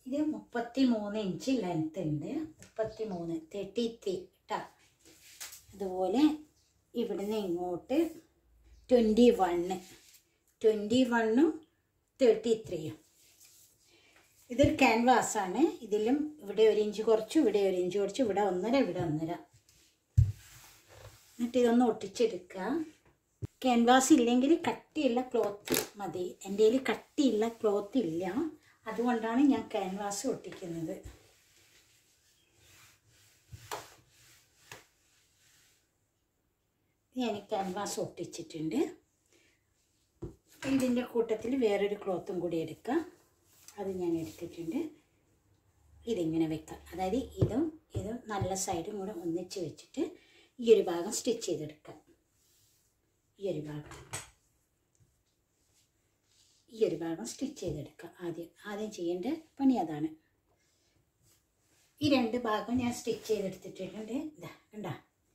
ഇത് മുപ്പത്തി മൂന്ന് ഇഞ്ച് ലെങ്ത് ഉണ്ട് മുപ്പത്തി മൂന്ന് തേർട്ടി ത്രീ കേട്ടോ അതുപോലെ ഇവിടുന്ന് ഇങ്ങോട്ട് ട്വൻറ്റി വണ്ണ് ട്വൻറ്റി വണ്ണും തേർട്ടി ത്രീയും ഇതൊരു ക്യാൻവാസാണ് ഇതിലും ഇവിടെ ഒരു ഇഞ്ച് കുറച്ചു ഇവിടെ ഒരു ഇഞ്ച് കുറച്ചു ഇവിടെ ഒന്നര ഇവിടെ ഒന്നര എന്നിട്ട് ഇതൊന്ന് ഒട്ടിച്ചെടുക്കുക ക്യാൻവാസ് ഇല്ലെങ്കിൽ കട്ടിയുള്ള ക്ലോത്ത് മതി എൻ്റെ കയ്യിൽ കട്ടിയുള്ള ക്ലോത്ത് ഇല്ല അതുകൊണ്ടാണ് ഞാൻ ക്യാൻവാസ് ഒട്ടിക്കുന്നത് ഞാൻ ക്യാൻവാസ് ഒട്ടിച്ചിട്ടുണ്ട് ഇതിൻ്റെ കൂട്ടത്തിൽ വേറൊരു ക്ലോത്തും കൂടി എടുക്കാം അത് ഞാൻ എടുത്തിട്ടുണ്ട് ഇതിങ്ങനെ വെക്കാം അതായത് ഇതും ഇതും നല്ല സൈഡും കൂടെ ഒന്നിച്ച് വെച്ചിട്ട് ഈ ഒരു ഭാഗം സ്റ്റിച്ച് ചെയ്തെടുക്കാം ഈ ഒരു ഭാഗം ഈ ഒരു ഭാഗം സ്റ്റിച്ച് ചെയ്തെടുക്കാം ആദ്യം ആദ്യം ചെയ്യേണ്ട പണി അതാണ് ഈ രണ്ട് ഭാഗം ഞാൻ സ്റ്റിച്ച് ചെയ്തെടുത്തിട്ടുണ്ട് ഇതാ കണ്ടാ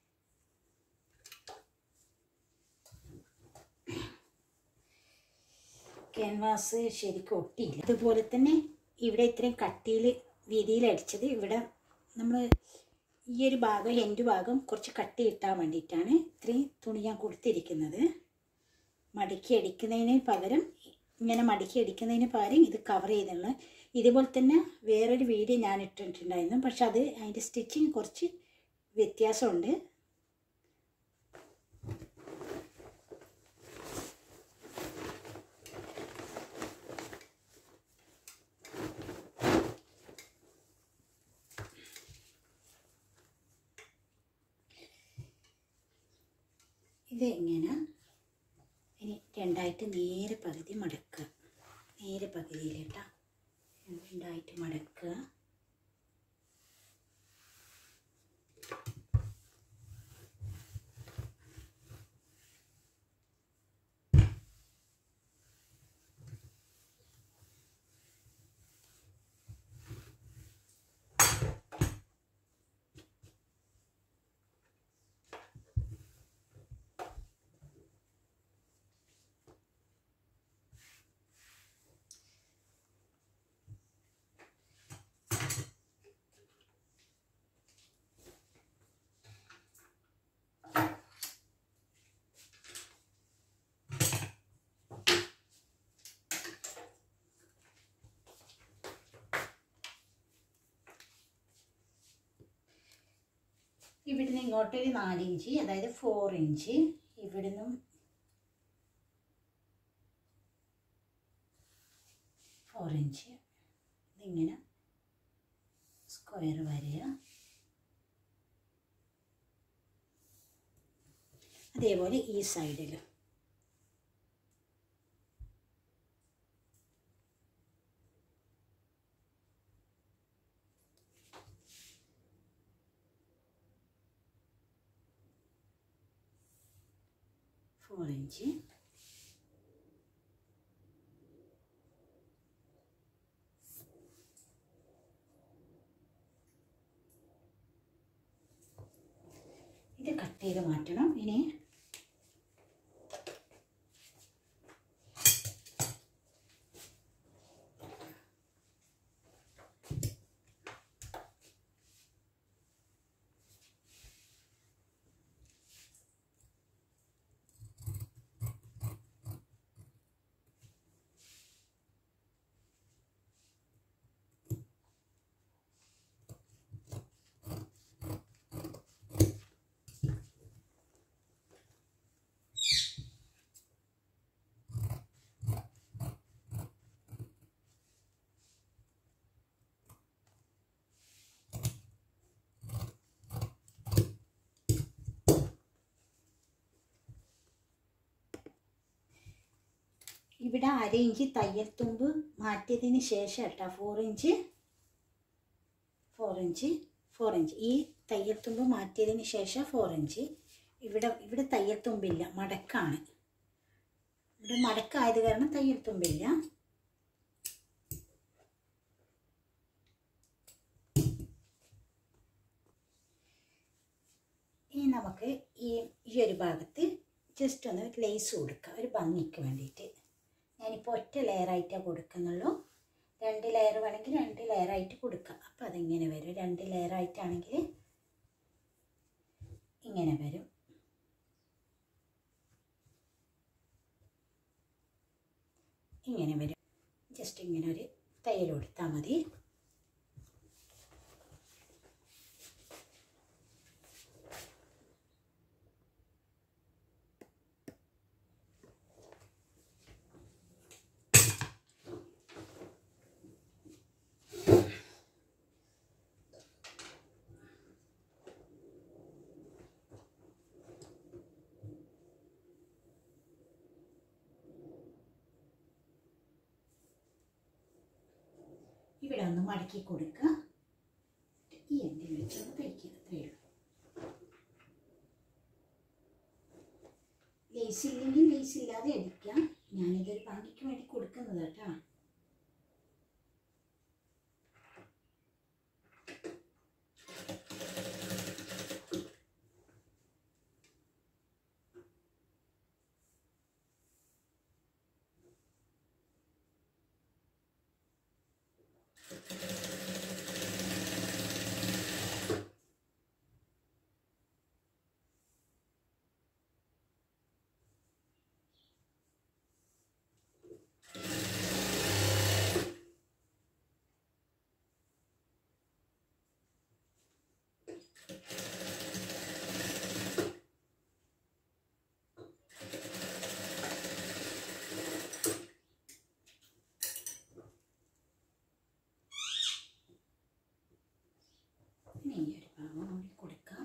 ക്യാൻവാസ് ശരിക്കും ഒട്ടിയില്ല അതുപോലെ തന്നെ ഇവിടെ ഇത്രയും കട്ടിയിൽ വീതിയിൽ അടിച്ചത് ഇവിടെ നമ്മൾ ഈ ഒരു ഭാഗം എൻ്റെ ഭാഗം കുറച്ച് കട്ടി കിട്ടാൻ വേണ്ടിയിട്ടാണ് ഇത്രയും തുണി ഞാൻ കൊടുത്തിരിക്കുന്നത് മടക്കി അടിക്കുന്നതിന് പകരം ഇങ്ങനെ മടക്കി അടിക്കുന്നതിന് പകരം ഇത് കവർ ചെയ്തുള്ള ഇതുപോലെ തന്നെ വേറൊരു വീഡിയോ ഞാൻ ഇട്ടിട്ടുണ്ടായിരുന്നു പക്ഷെ അത് അതിൻ്റെ സ്റ്റിച്ചിങ് കുറച്ച് വ്യത്യാസമുണ്ട് ഇത് എങ്ങനെ ഇനി രണ്ടായിട്ട് നേരെ പകുതി മടക്കുക നേരെ പകുതിയിലിട്ടാ രണ്ടായിട്ട് മടക്കുക ഇവിടുന്ന് ഇങ്ങോട്ടൊരു നാല് ഇഞ്ച് അതായത് ഫോർ ഇഞ്ച് ഇവിടുന്നും ഫോർ ഇഞ്ച് ഇതിങ്ങനെ സ്ക്വയർ വരിക അതേപോലെ ഈ സൈഡിൽ ഫോർ ഇഞ്ച് ഇത് കട്ട് ചെയ്ത് മാറ്റണം ഇനി ഇവിടെ അര ഇഞ്ച് തയ്യൽ തുമ്പ് മാറ്റിയതിന് ശേഷം കേട്ടോ four inch four inch four inch ഈ തയ്യൽ തുമ്പ് മാറ്റിയതിന് ശേഷം ഫോർ ഇഞ്ച് ഇവിടെ ഇവിടെ തയ്യൽ തുമ്പില്ല മടക്കാണ് ഇവിടെ മടക്കായത് കാരണം തയ്യൽ തുമ്പില്ല ഇനി നമുക്ക് ഈ ഈ ഒരു ഭാഗത്ത് ജസ്റ്റ് ഒന്ന് ലേസ് കൊടുക്കുക ഒരു ഭംഗിക്ക് വേണ്ടിയിട്ട് ഞാനിപ്പോൾ ഒറ്റ ലെയറായിട്ടേ കൊടുക്കുന്നുള്ളൂ രണ്ട് ലെയർ വേണമെങ്കിൽ രണ്ട് ലെയറായിട്ട് കൊടുക്കാം അപ്പം അതിങ്ങനെ വരും രണ്ട് ലെയറായിട്ടാണെങ്കിൽ ഇങ്ങനെ വരും ഇങ്ങനെ വരും ജസ്റ്റ് ഇങ്ങനെ ഒരു തയ്യൽ കൊടുത്താൽ മതി ഇവിടെ ഒന്ന് മടക്കി കൊടുക്കുക ഈ എൻഡിൽ വെച്ചൊന്ന് തയ്ക്കുക അത്രയേ ഉള്ളൂ ലേസ് ഇല്ലെങ്കിൽ ലേസ് ഇല്ലാതെ അടിക്കാം ഞാനിതൊരു ഭംഗിക്ക് വേണ്ടി കൊടുക്കുന്നത് കേട്ടോ ഇനി ഈ ഒരു ഭാഗം കൂടി കൊടുക്കാം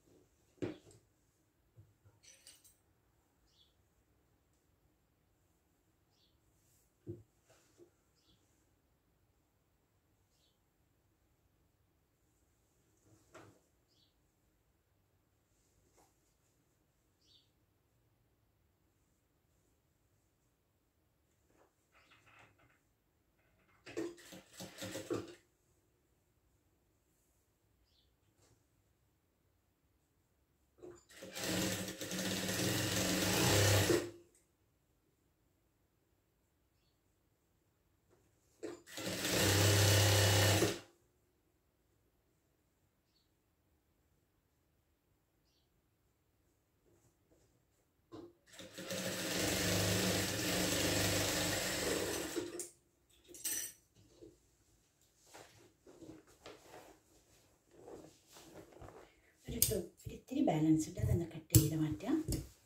ഒരു ടു- ഒരു ഇത്തിരി ബാലൻസ് ഉണ്ട് അതൊന്ന് കട്ട് ചെയ്ത് മാറ്റാം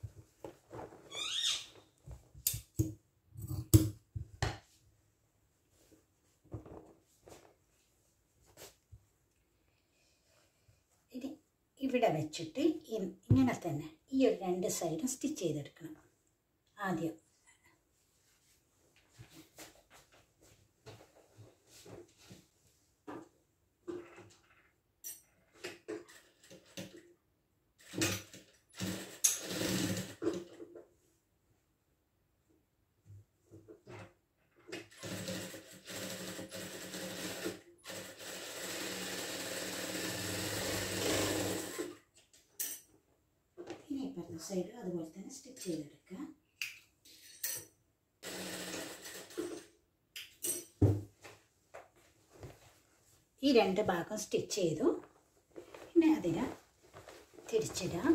ഇനി ഇവിടെ വെച്ചിട്ട് ഇ- ഇങ്ങനെ തന്നെ ഈ ഒരു രണ്ട് സൈഡും സ്റ്റിച്ച് ചെയ്തെടുക്കണം ആദ്യം ഇനി ഇപ്പുറത്തെ സൈഡ് അതുപോലെ തന്നെ സ്റ്റിച്ച് ചെയ്തെടുക്കുക ഈ രണ്ട് ഭാഗം സ്റ്റിച്ച് ചെയ്തു പിന്നെ അതിന് തിരിച്ചിടാം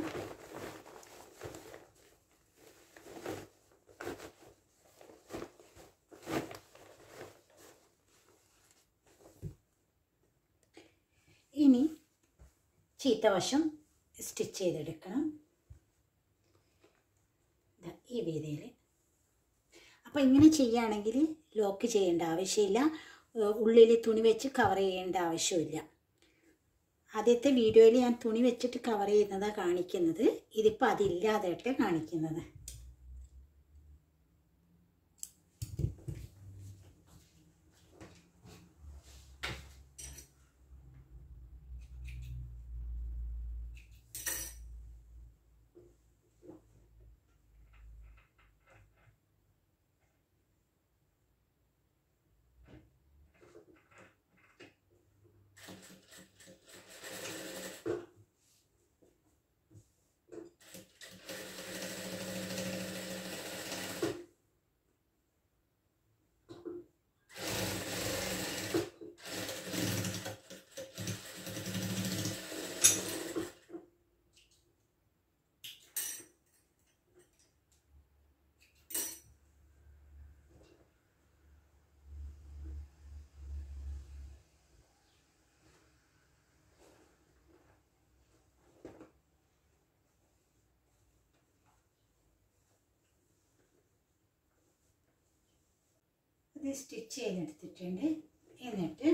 ഇനി ചീത്തവശം സ്റ്റിച്ച് ചെയ്തെടുക്കണം ദാ ഈ രീതിയിൽ അപ്പോൾ ഇങ്ങനെ ചെയ്യുകയാണെങ്കിൽ ലോക്ക് ചെയ്യേണ്ട ആവശ്യമില്ല ഉള്ളിൽ തുണി വെച്ച് കവർ ചെയ്യേണ്ട ആവശ്യമില്ല ആദ്യത്തെ വീഡിയോയിൽ ഞാൻ തുണി വെച്ചിട്ട് കവർ ചെയ്യുന്നതാണ് കാണിക്കുന്നത് ഇതിപ്പോൾ അതില്ലാതെയായിട്ട് കാണിക്കുന്നത് ഇത് സ്റ്റിച്ച് ചെയ്തെടുത്തിട്ടുണ്ട് എന്നിട്ട്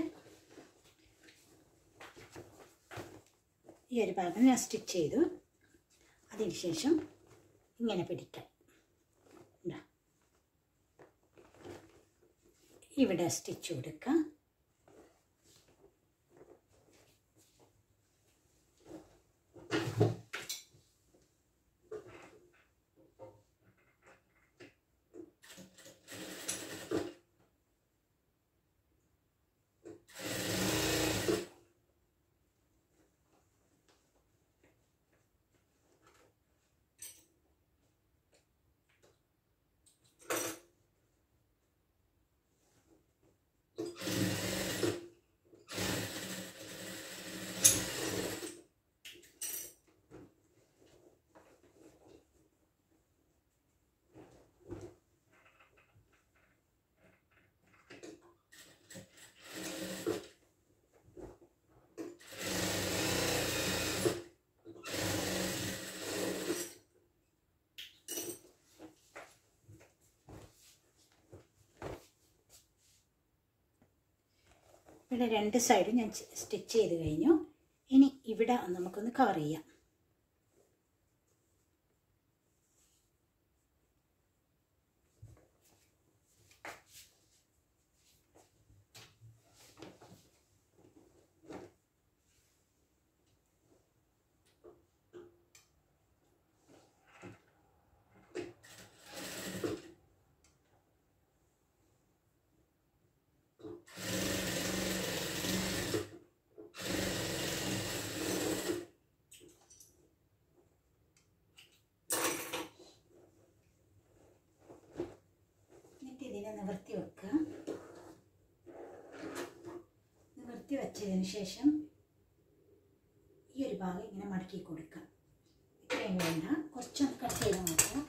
ഈ ഒരു ഭാഗം ഞാൻ സ്റ്റിച്ച് ചെയ്തു അതിനുശേഷം ഇങ്ങനെ പിടിക്കാം ഇതാ. ഇവിടെ സ്റ്റിച്ച് കൊടുക്കാം ഇവിടെ രണ്ട് സൈഡും ഞാൻ സ്റ്റിച്ച് ചെയ്ത് കഴിഞ്ഞു ഇനി ഇവിടെ നമുക്കൊന്ന് കവർ ചെയ്യാം എന്നിട്ട് ഇതിനെ നിവർത്തി വെക്കുക നിവർത്തി വെച്ചതിന് ശേഷം ഈ ഒരു ഭാഗം ഇങ്ങനെ മടക്കി കൊടുക്കുക ഇത്രയും വേണ്ട കുറച്ചൊന്ന് കട്ട് ചെയ്ത് നോക്കാം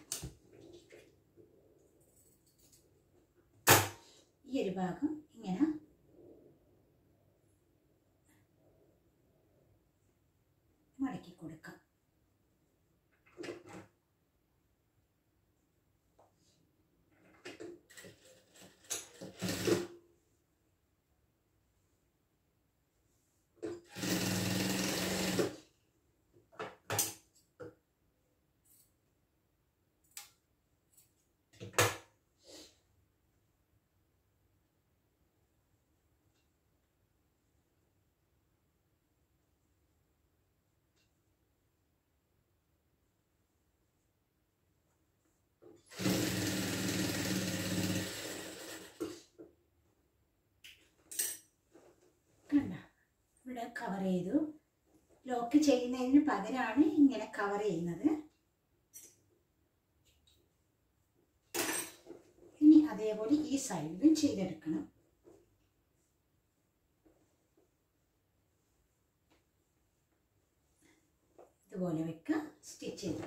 ഈ ഒരു ഭാഗം ഇങ്ങനെ മടക്കി കൊടുക്കാം കണ്ട ഇവിടെ കവർ ചെയ്തു ലോക്ക് ചെയ്യുന്നതിന് പകരമാണ് ഇങ്ങനെ കവർ ചെയ്യുന്നത് ഇനി അതേപോലെ ഈ സൈഡിലും ചെയ്തെടുക്കണം ഇതുപോലെ വെക്കുക സ്റ്റിച്ച് ചെയ്ത്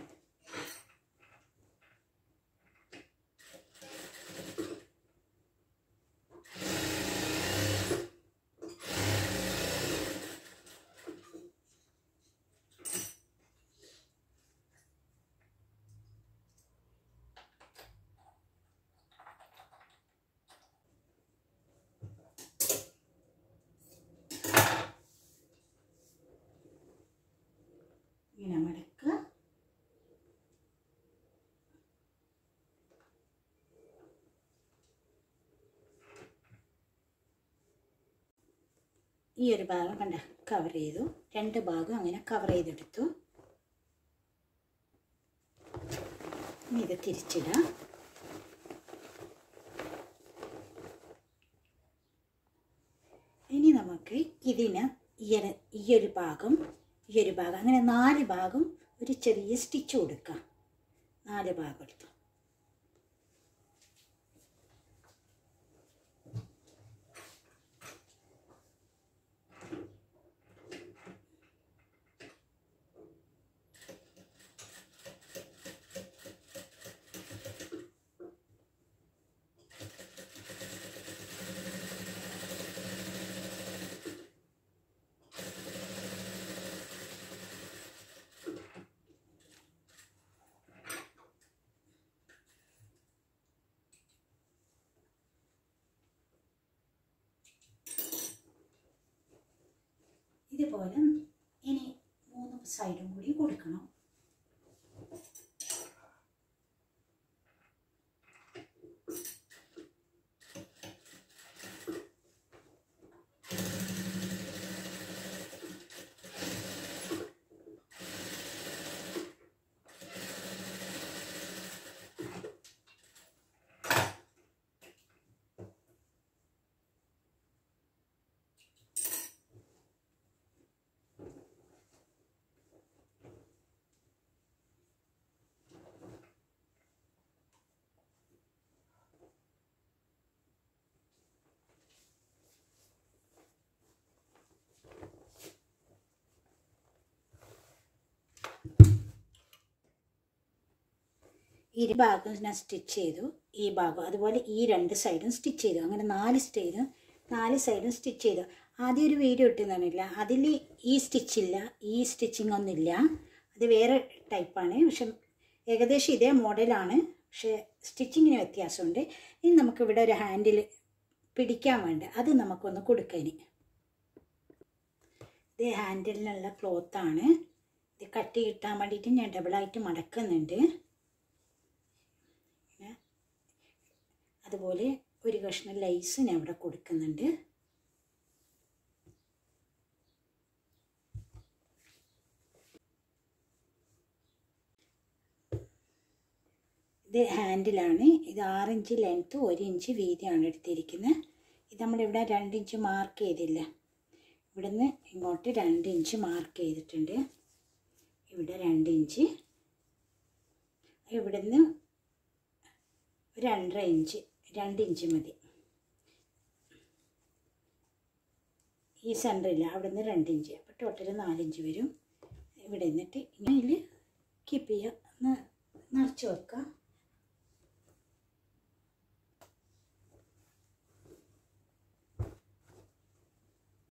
ഇങ്ങനെ മടക്കുക ഈ ഒരു ഭാഗം കണ്ട കവർ ചെയ്തു രണ്ട് ഭാഗം അങ്ങനെ കവർ ചെയ്തെടുത്തു ഇനി ഇത് തിരിച്ചിടാം ഇനി നമുക്ക് ഇതിന് ഈ ഒരു ഈ ഒരു ഭാഗം ഈ ഒരു ഭാഗം അങ്ങനെ നാല് ഭാഗം ഒരു ചെറിയ സ്റ്റിച്ച് കൊടുക്കാം നാല് ഭാഗം എടുത്തു ഇതുപോലെ ഇനി മൂന്ന് സൈഡും കൂടി കൊടുക്കണം ഇരു ഭാഗം ഞാൻ സ്റ്റിച്ച് ചെയ്തു ഈ ഭാഗം അതുപോലെ ഈ രണ്ട് സൈഡും സ്റ്റിച്ച് ചെയ്തു അങ്ങനെ നാല് സൈഡും നാല് സൈഡും സ്റ്റിച്ച് ചെയ്തു ആദ്യം ഒരു വീഡിയോ ഇട്ടുന്നില്ല അതിൽ ഈ സ്റ്റിച്ചില്ല ഈ സ്റ്റിച്ചിങ് ഒന്നുമില്ല അത് വേറെ ടൈപ്പാണ് പക്ഷെ ഏകദേശം ഇതേ മോഡലാണ് പക്ഷേ സ്റ്റിച്ചിങ്ങിന് വ്യത്യാസമുണ്ട് ഇനി നമുക്കിവിടെ ഒരു ഹാൻഡിൽ പിടിക്കാൻ വേണ്ട അത് നമുക്കൊന്ന് കൊടുക്കാൻ ഇത് ഹാൻഡിലിനുള്ള ക്ലോത്താണ് ഇത് കട്ടി കിട്ടാൻ വേണ്ടിയിട്ട് ഞാൻ ഡബിളായിട്ട് മടക്കുന്നുണ്ട് പിന്നെ അതുപോലെ ഒരു കഷ്ണം ലൈസ് ഞാൻ ഇവിടെ കൊടുക്കുന്നുണ്ട് ഇത് ഹാൻഡിലാണ് ഇത് ആറ് ഇഞ്ച് ലെങ്ത്ത് ഒരു ഇഞ്ച് വീതിയാണ് എടുത്തിരിക്കുന്നത് ഇത് നമ്മളിവിടെ രണ്ട് ഇഞ്ച് മാർക്ക് ചെയ്തില്ല ഇവിടുന്ന് ഇങ്ങോട്ട് രണ്ട് ഇഞ്ച് മാർക്ക് ചെയ്തിട്ടുണ്ട് ഇവിടെ രണ്ട് ഇഞ്ച് ഇവിടുന്ന് ഒരു രണ്ടര ഇഞ്ച് രണ്ട് ഇഞ്ച് മതി ഈ സെൻറ്ററില്ല അവിടെ നിന്ന് രണ്ട് ഇഞ്ച് അപ്പോൾ ടോട്ടൽ നാലിഞ്ച് വരും ഇവിടെ നിന്നിട്ട് ഇങ്ങനെ കീപ്പ് ചെയ്യുക നിറച്ച് വെക്കുക